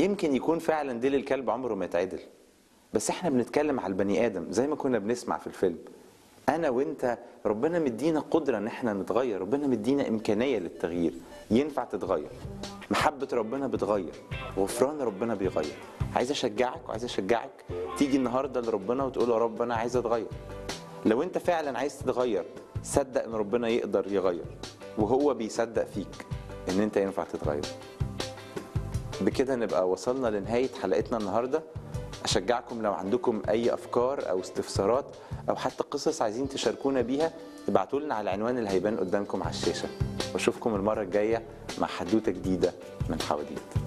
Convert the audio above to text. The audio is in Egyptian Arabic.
يمكن يكون فعلا ديل الكلب عمره ما يتعدل بس احنا بنتكلم على البني ادم زي ما كنا بنسمع في الفيلم انا وانت ربنا مدينا قدره ان احنا نتغير ربنا مدينا امكانيه للتغيير ينفع تتغير محبه ربنا بتغير غفران ربنا بيغير عايز اشجعك وعايز اشجعك تيجي النهارده لربنا وتقول يا رب انا عايز اتغير لو انت فعلا عايز تتغير صدق ان ربنا يقدر يغير وهو بيصدق فيك ان انت ينفع تتغير بكده نبقى وصلنا لنهاية حلقتنا النهاردة أشجعكم لو عندكم أي أفكار أو استفسارات أو حتى قصص عايزين تشاركونا بيها ابعتوا لنا على العنوان اللي هيبان قدامكم على الشاشة وأشوفكم المرة الجاية مع حدوتة جديدة من حواديت